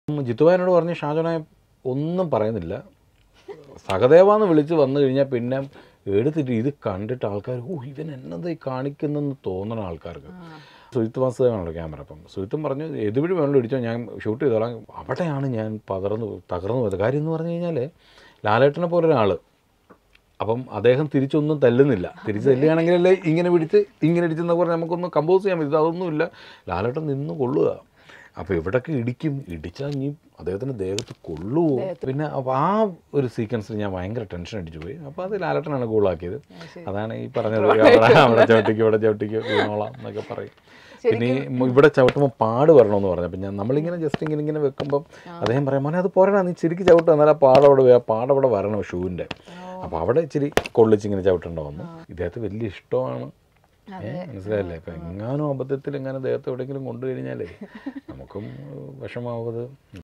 ജിത്തുവാനോട് പറഞ്ഞ് ഷാജോനെ ഒന്നും പറയുന്നില്ല സഹദേവാന്ന് വിളിച്ച് വന്നു കഴിഞ്ഞാൽ പിന്നെ എടുത്തിട്ട് ഇത് കണ്ടിട്ട് ആൾക്കാർ ഓ ഇവൻ എന്നത് ഈ കാണിക്കുന്നെന്ന് തോന്നണ ആൾക്കാർക്ക് സുജിത്ത് വാസുദേവാണല്ലോ ക്യാമറ അപ്പം സുജിത്തും പറഞ്ഞു എതുവഴി വേണമെങ്കിലും ഇടിച്ചോ ഞാൻ ഷൂട്ട് ചെയ്തോളാം അവിടെയാണ് ഞാൻ പതർന്നു തകർന്നു പോയത് കാര്യം എന്ന് പറഞ്ഞു കഴിഞ്ഞാൽ ലാലേട്ടനെ പോലെ ഒരാൾ അപ്പം അദ്ദേഹം തിരിച്ചൊന്നും തല്ലുന്നില്ല തിരിച്ച് തല്ലുകയാണെങ്കിലല്ലേ ഇങ്ങനെ പിടിച്ച് ഇങ്ങനെ ഇടിച്ചെന്ന് പറഞ്ഞാൽ നമുക്കൊന്ന് കമ്പോസ് ചെയ്യാൻ പറ്റും അതൊന്നുമില്ല ലാലേട്ടൻ നിന്ന് കൊള്ളുക അപ്പോൾ ഇവിടൊക്കെ ഇടിക്കും ഇടിച്ചാൽ ഇനി അദ്ദേഹത്തിൻ്റെ ദേഹത്ത് കൊള്ളുവോ പിന്നെ അപ്പോൾ ആ ഒരു സീക്വൻസിൽ ഞാൻ ഭയങ്കര ടെൻഷൻ അടിച്ചു പോയി അപ്പോൾ അത് ലാലേട്ടനാണ് കൂളാക്കിയത് അതാണ് ഈ പറഞ്ഞത് അവിടെ അവിടെ ചവിട്ടിക്ക് ഇവിടെ ചവിട്ടിക്ക് വീണോളാം എന്നൊക്കെ പറയും പിന്നെ ഈ മ- ഇവിടെ ചവിട്ടുമ്പോൾ പാട് വരണമെന്ന് പറഞ്ഞു അപ്പം ഞാൻ നമ്മളിങ്ങനെ ജസ്റ്റ് ഇങ്ങനെ ഇങ്ങനെ വെക്കുമ്പം അദ്ദേഹം പറയാം മോനെ അത് പോരാ നീ ശരിക്ക് ചവിട്ടുക എന്നാൽ ആ പാടവിടെ വേ- പാടവിടെ വരണം ഷൂവിൻ്റെ അപ്പോൾ അവിടെ ഇച്ചിരി കൊള്ളിച്ച് ഇങ്ങനെ ചവിട്ടേണ്ട വന്നു ഇദ്ദേഹത്തെ വലിയ ഇഷ്ടമാണ് ഏ, മനസ്സിലായില്ലേ അപ്പം എങ്ങാനും അബദ്ധത്തിൽ എങ്ങാനും ദേഹത്ത് എവിടെയെങ്കിലും കൊണ്ടു കഴിഞ്ഞാലേ നമുക്കും വിഷമാവത്